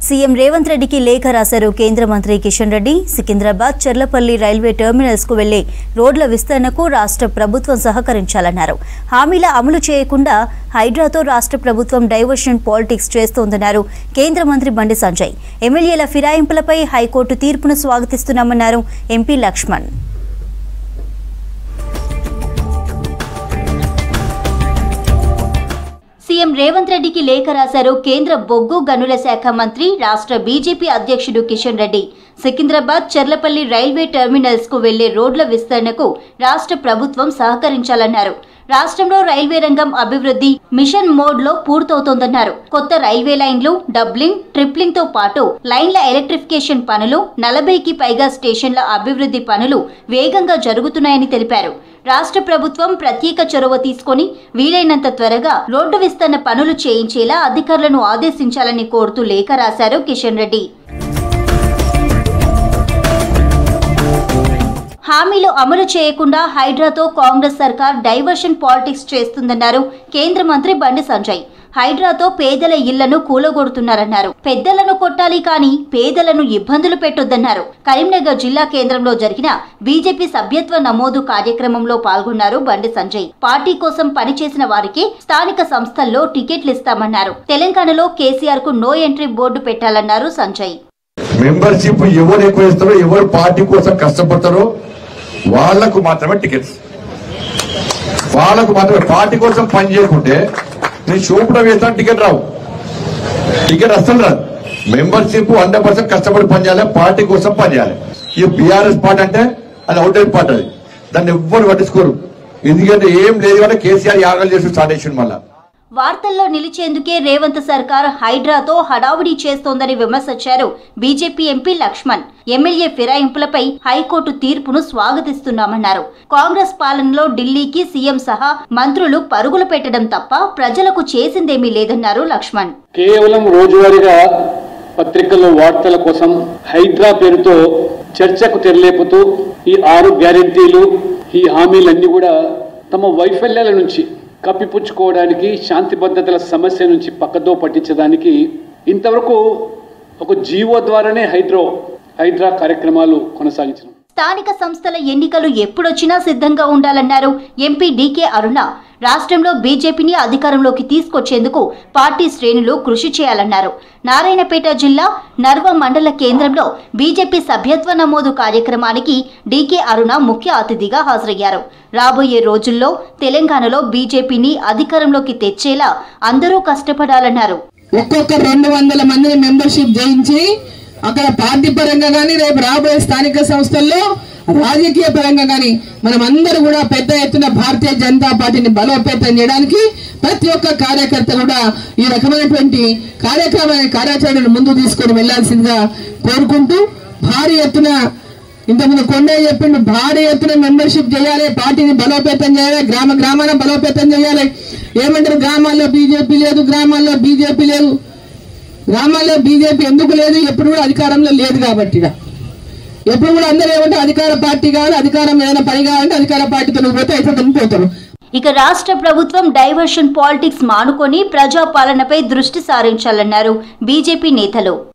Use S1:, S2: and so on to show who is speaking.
S1: CM Revanth రెడ్డికి లేఖ రాశారు కేంద్ర మంత్రి కిషన్ రెడ్డి సికింద్రాబాద్ చెర్లపల్లి రైల్వే టెర్మినల్స్ కు వెళ్లే రోడ్ల విస్తరణకు రాష్ట్ర ప్రభుత్వం సహకరించాలన్నారు హామీల అమలు చేయకుండా హైడ్రాతో రాష్ట్ర ప్రభుత్వం డైవర్షన్ పాలిటిక్స్ చేస్తోందన్నారు కేంద్ర మంత్రి బండి సంజయ్ ఎమ్మెల్యేల ఫిరాయింపులపై హైకోర్టు తీర్పును స్వాగతిస్తున్నామన్నారు ఎంపీ లక్ష్మణ్ సీఎం రేవంత్ రెడ్డికి లేఖ రాశారు కేంద్ర బొగ్గు గనుల శాఖ మంత్రి రాష్ట్ర బీజేపీ అధ్యక్షుడు కిషన్ రెడ్డి సికింద్రాబాద్ చెర్లపల్లి రైల్వే టెర్మినల్స్ కు వెళ్లే రోడ్ల విస్తరణకు రాష్ట్ర ప్రభుత్వం సహకరించాలన్నారు రాష్ట్రంలో రైల్వే రంగం అభివృద్ధి మిషన్ మోడ్ లో పూర్తవుతోందన్నారు కొత్త రైల్వే లైన్లు డబ్లింగ్ ట్రిప్లింగ్ తో పాటు లైన్ల ఎలక్ట్రిఫికేషన్ పనులు నలభైకి పైగా స్టేషన్ల అభివృద్ధి పనులు వేగంగా జరుగుతున్నాయని తెలిపారు రాష్ట్ర ప్రభుత్వం ప్రత్యేక చొరవ తీసుకొని వీలైనంత త్వరగా రోడ్డు విస్తరణ పనులు చేయించేలా అధికారులను ఆదేశించాలని కోరుతూ లేఖ రాశారు కిషన్ రెడ్డి హామీలు అమలు చేయకుండా హైడ్రాతో కాంగ్రెస్ సర్కార్ డైవర్షన్ పాలిటిక్స్ చేస్తుందన్నారు కేంద్ర మంత్రి బండి సంజయ్ హైడ్రాతో పేదల ఇళ్లను కూలగొడుతున్నారన్నారు పెద్దలను కొట్టాలి కానీ పేదలను ఇబ్బందులు పెట్టొద్దన్నారు కరీంనగర్ జిల్లా కేంద్రంలో జరిగిన బీజేపీ సభ్యత్వ నమోదు కార్యక్రమంలో పాల్గొన్నారు బండి సంజయ్ పార్టీ కోసం పనిచేసిన వారికి స్థానిక సంస్థల్లో టికెట్లు ఇస్తామన్నారు తెలంగాణలో కేసీఆర్ కు నో ఎంట్రీ బోర్డు పెట్టాలన్నారు సంజయ్
S2: మెంబర్షిప్ ఎవరు ఎక్కువ ఇస్తారో ఎవరు పార్టీ కోసం కష్టపడతారో వాళ్లకు మాత్రమే టికెట్స్ వాళ్ళకు మాత్రమే పార్టీ కోసం పని చేయకుంటే నేను చూపులో వేస్తాను టికెట్ రావు టికెట్ అస్సలు రాదు మెంబర్షిప్ హండ్రెడ్ పర్సెంట్ కష్టపడి పనిచేయాలి పార్టీ కోసం పనిచేయాలి ఈ బీఆర్ఎస్ పార్టీ అంటే అది అవుట్డేట్ పార్టీ అది దాన్ని ఎవ్వరు పట్టించుకోరు ఎందుకంటే ఏం లేదు కానీ కేసీఆర్ యాగాలు చేసి స్టార్ట్ చేసిండు మళ్ళా
S1: వార్తల్లో నిలిచేందుకే రేవంత్ సర్కార్ హైడ్రాతో హడావుడి చేస్తోందని విమర్శించారు బీజేపీ ఎంపీ లక్ష్మణ్ ఎమ్మెల్యే ఫిరాయింపులపై హైకోర్టు తీర్పును స్వాగతిస్తున్నామన్నారు కాంగ్రెస్ పాలనలో ఢిల్లీకి సీఎం సహా మంత్రులు పరుగులు పెట్టడం తప్ప ప్రజలకు చేసిందేమీ లేదన్నారు లక్ష్మణ్
S3: కేవలం రోజువారీగా పత్రికల్లో వార్తల కోసం హైడ్రా పేరుతో చర్చకు తెరలేపుతూ ఈ ఆరు గ్యారెంటీలు ఈ హామీలన్నీ కూడా తమ వైఫల్యాల నుంచి కప్పిపుచ్చుకోవడానికి శాంతి భద్రతల సమస్య నుంచి పక్కదో పట్టించడానికి ఇంతవరకు ఒక జీవో ద్వారానే హైడ్రో హైడ్రా కార్యక్రమాలు కొనసాగించడం
S1: స్థానిక సంస్థల ఎన్నికలు ఎప్పుడొచ్చినా సిద్ధంగా ఉండాలన్నారు ఎంపీ డీకే అరుణ రాష్ట్రంలో బీజేపీని అధికారంలోకి తీసుకొచ్చేందుకు పార్టీ శ్రేణులు కృషి చేయాలన్నారు నారాయణపేట జిల్లా నర్వ మండల కేంద్రంలో బీజేపీ సభ్యత్వ నమోదు కార్యక్రమానికి డీకే అరుణ ముఖ్య అతిథిగా హాజరయ్యారు రాబోయే రోజుల్లో తెలంగాణలో బీజేపీని అధికారంలోకి తెచ్చేలా అందరూ కష్టపడాలన్నారు
S4: ఒక్కొక్క రెండు వందల మందిని మెంబర్షిప్ చేయించి అక్కడ పార్టీ పరంగా కానీ రేపు రాబోయే స్థానిక సంస్థల్లో రాజకీయ పరంగా కానీ మనం అందరూ కూడా పెద్ద ఎత్తున భారతీయ జనతా పార్టీని బలోపేతం చేయడానికి ప్రతి ఒక్క కార్యకర్త కూడా ఈ రకమైనటువంటి కార్యక్రమాన్ని కార్యాచరణను ముందు తీసుకొని వెళ్లాల్సిందిగా కోరుకుంటూ భారీ ఎత్తున ఇంతకుముందు కొండయ్య చెప్పిండు భారీ ఎత్తున మెంబర్షిప్ చేయాలి పార్టీని బలోపేతం చేయాలి గ్రామ గ్రామాన బలోపేతం చేయాలి ఏమంటారు గ్రామాల్లో బీజేపీ లేదు గ్రామాల్లో బీజేపీ లేదు గ్రామాల్లో బీజేపీ ఎందుకు లేదు ఎప్పుడు కూడా అధికారంలో లేదు కాబట్టి ఇక. ఎప్పుడు కూడా అందరూ ఏమంటే అధికార పార్టీ కావాలి అధికారం ఏదైనా పని కావాలంటే అధికార పార్టీతో నువ్వు పోతే అయితే పోతారు
S1: ఇక రాష్ట్ర ప్రభుత్వం డైవర్షన్ పాలిటిక్స్ మానుకొని ప్రజాపాలనపై దృష్టి సారించాలన్నారు బీజేపీ నేతలు